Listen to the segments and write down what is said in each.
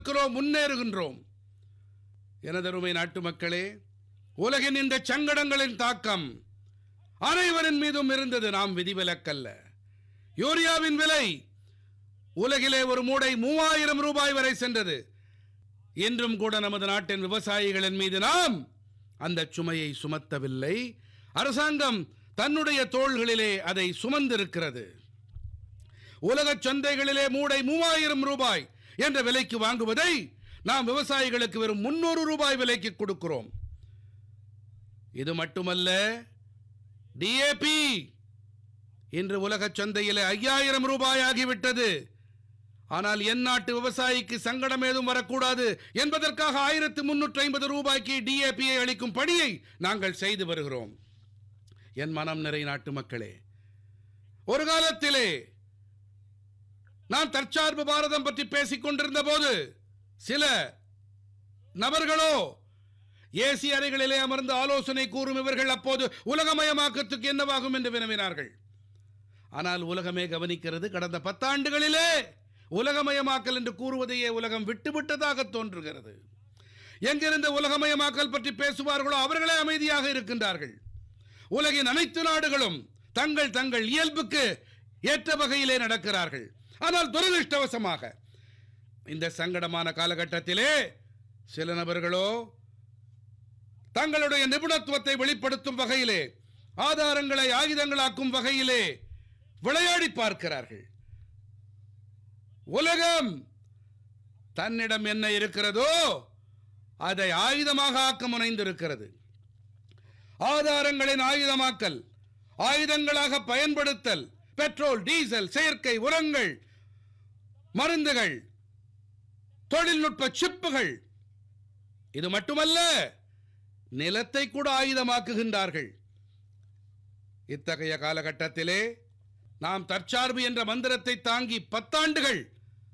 இருக்கிறோம், முன்னேறுகின்றோம் எனதருமை நாட்டு மக்களே உலகின் இந்த சங்கடங்களின் தாக்கம் அனைவரின் மீதும் இருந்தது நாம் விதிவிலக்கல்ல யூரியாவின் விலை உலகிலே ஒரு மூடை மூவாயிரம் ரூபாய் வரை சென்றது இன்றும் கூட நமது நாட்டின் விவசாயிகளின் மீது நாம் அந்த சுமையை சுமத்தவில்லை அரசாங்கம் தன்னுடைய தோள்களிலே அதை சுமந்திருக்கிறது உலகச் சந்தைகளிலே மூடை மூவாயிரம் ரூபாய் என்ற விலைக்கு வாங்குவதை நாம் விவசாயிகளுக்கு வெறும் முன்னூறு ரூபாய் விலைக்கு கொடுக்கிறோம் இது மட்டுமல்ல டிஏபி இன்று உலகச் சந்தையிலே ஐயாயிரம் ரூபாய் ஆகிவிட்டது ஆனால் என் நாட்டு விவசாயிக்கு சங்கடம் ஏதும் வரக்கூடாது என்பதற்காக ஆயிரத்து முன்னூற்றி ஐம்பது ரூபாய்க்கு டிஏபியை அளிக்கும் பணியை நாங்கள் செய்து வருகிறோம் என் மனம் நிறை நாட்டு மக்களே ஒரு காலத்திலே நான் தற்சார்பு பாரதம் பற்றி பேசிக் கொண்டிருந்த போது சில நபர்களோ ஏசி அறைகளிலே அமர்ந்து ஆலோசனை கூறும் இவர்கள் அப்போது உலகமயமாக்கத்துக்கு என்னவாகும் என்று வினவினார்கள் ஆனால் உலகமே கவனிக்கிறது கடந்த பத்தாண்டுகளிலே உலகமயமாக்கல் என்று கூறுவதையே உலகம் விட்டுவிட்டதாக தோன்றுகிறது எங்கிருந்த உலகமயமாக்கல் பற்றி பேசுவார்களோ அவர்களே அமைதியாக இருக்கின்றார்கள் உலகின் அனைத்து நாடுகளும் தங்கள் தங்கள் இயல்புக்கு ஏற்ற வகையிலே நடக்கிறார்கள் ஆனால் துரதிருஷ்டவசமாக இந்த சங்கடமான காலகட்டத்திலே சில நபர்களோ தங்களுடைய நிபுணத்துவத்தை வெளிப்படுத்தும் வகையிலே ஆதாரங்களை ஆயுதங்களாக்கும் வகையிலே விளையாடி பார்க்கிறார்கள் உலகம் தன்னிடம் என்ன இருக்கிறதோ அதை ஆயுதமாக ஆக்க முனைந்திருக்கிறது ஆதாரங்களின் ஆயுதமாக்கல் ஆயுதங்களாக பயன்படுத்தல் பெட்ரோல் டீசல் செயற்கை உரங்கள் மருந்துகள் தொழில்நுட்ப சிப்புகள் இது மட்டுமல்ல நிலத்தை கூட ஆயுதமாக்குகின்றார்கள் இத்தகைய காலகட்டத்திலே நாம் தற்சார்பு என்ற மந்திரத்தை தாங்கி பத்தாண்டுகள்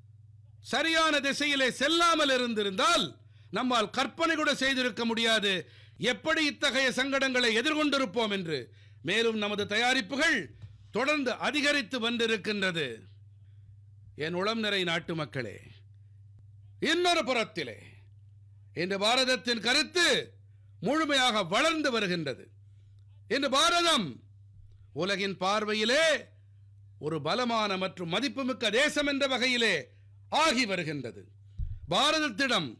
சரியான திசையிலே செல்லாமல் இருந்திருந்தால் நம்மால் கற்பனை கூட செய்திருக்க முடியாது எப்படி இத்தகைய சங்கடங்களை எதிர்கொண்டிருப்போம் என்று மேலும் நமது தயாரிப்புகள் தொடர்ந்து அதிகரித்து வந்திருக்கின்றது என் உளம் நிறை நாட்டு மக்களே இன்னொரு புறத்திலே இன்று பாரதத்தின் கருத்து முழுமையாக வளர்ந்து வருகின்றது இன்று பாரதம் உலகின் பார்வையிலே ஒரு பலமான மற்றும் மதிப்புமிக்க தேசம் என்ற வகையிலே ஆகி வருகின்றது பாரதத்திடம்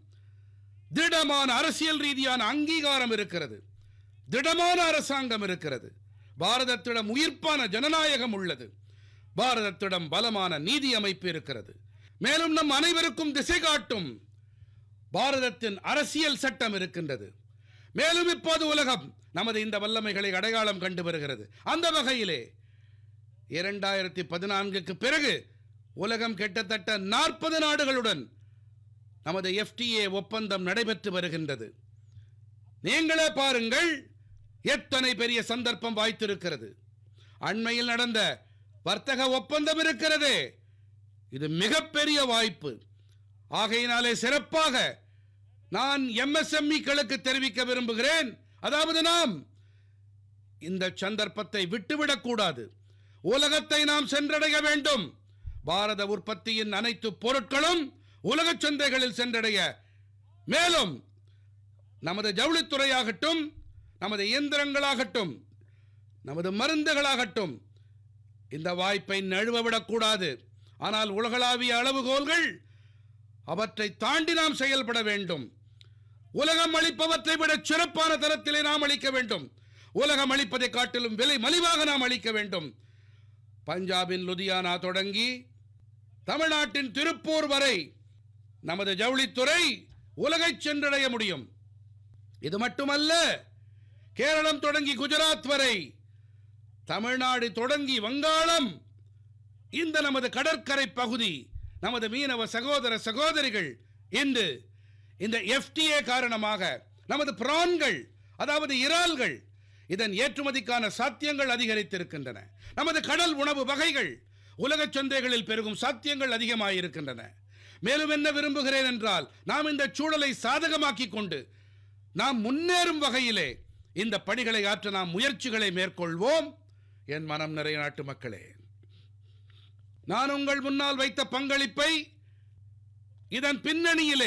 திடமான அரசியல் ரீதியான அங்கீகாரம் இருக்கிறது திடமான அரசாங்கம் இருக்கிறது பாரதத்திடம் உயிர்ப்பான ஜனநாயகம் உள்ளது பாரதத்திடம் பலமான நீதி அமைப்பு இருக்கிறது மேலும் நம் அனைவருக்கும் திசை காட்டும் பாரதத்தின் அரசியல் சட்டம் இருக்கின்றது மேலும் இப்போது உலகம் நமது இந்த வல்லமைகளை அடையாளம் கண்டு வருகிறது அந்த வகையிலே இரண்டாயிரத்தி பதினான்குக்கு பிறகு உலகம் கிட்டத்தட்ட நாற்பது நாடுகளுடன் நமது எஃப்டிஏ ஒப்பந்தம் நடைபெற்று வருகின்றது நீங்களே பாருங்கள் எத்தனை பெரிய சந்தர்ப்பம் வாய்த்திருக்கிறது அண்மையில் நடந்த வர்த்தக ஒப்பந்தம் இருக்கிறதே இது மிகப்பெரிய வாய்ப்பு ஆகையினாலே சிறப்பாக நான் எம்எஸ்எம்இக்களுக்கு தெரிவிக்க விரும்புகிறேன் அதாவது நாம் இந்த சந்தர்ப்பத்தை விட்டுவிடக் கூடாது உலகத்தை நாம் சென்றடைய வேண்டும் பாரத உற்பத்தியின் அனைத்து பொருட்களும் உலக சந்தைகளில் சென்றடைய மேலும் நமது ஜவுளித்துறையாகட்டும் நமது இயந்திரங்களாகட்டும் நமது மருந்துகளாகட்டும் இந்த வாய்ப்பை நழுவவிடக்கூடாது ஆனால் உலகளாவிய அளவுகோல்கள் அவற்றை தாண்டி நாம் செயல்பட வேண்டும் உலகம் அளிப்பவற்றை விட சிறப்பான தரத்திலே நாம் அளிக்க வேண்டும் உலகம் அளிப்பதை காட்டிலும் விலை மலிவாக நாம் அளிக்க வேண்டும் பஞ்சாபின் லுதியானா தொடங்கி தமிழ்நாட்டின் திருப்பூர் வரை நமது ஜவுளித்துறை உலகை சென்றடைய முடியும் இது மட்டுமல்ல கேரளம் தொடங்கி குஜராத் வரை தமிழ்நாடு தொடங்கி வங்காளம் இந்த நமது கடற்கரை பகுதி நமது மீனவ சகோதர சகோதரிகள் இன்று இந்த எஃப்டிஏ காரணமாக நமது பிரான்கள் அதாவது இறால்கள் இதன் ஏற்றுமதிக்கான சாத்தியங்கள் அதிகரித்திருக்கின்றன நமது கடல் உணவு வகைகள் உலகச் சந்தைகளில் பெருகும் சாத்தியங்கள் அதிகமாயிருக்கின்றன மேலும் என்ன விரும்புகிறேன் என்றால் நாம் இந்த சூழலை சாதகமாக்கிக் கொண்டு நாம் முன்னேறும் வகையிலே இந்த பணிகளை ஆற்ற நாம் முயற்சிகளை மேற்கொள்வோம் என் மனம் நிறைய நாட்டு மக்களே நான் உங்கள் முன்னால் வைத்த பங்களிப்பை இதன் பின்னணியிலே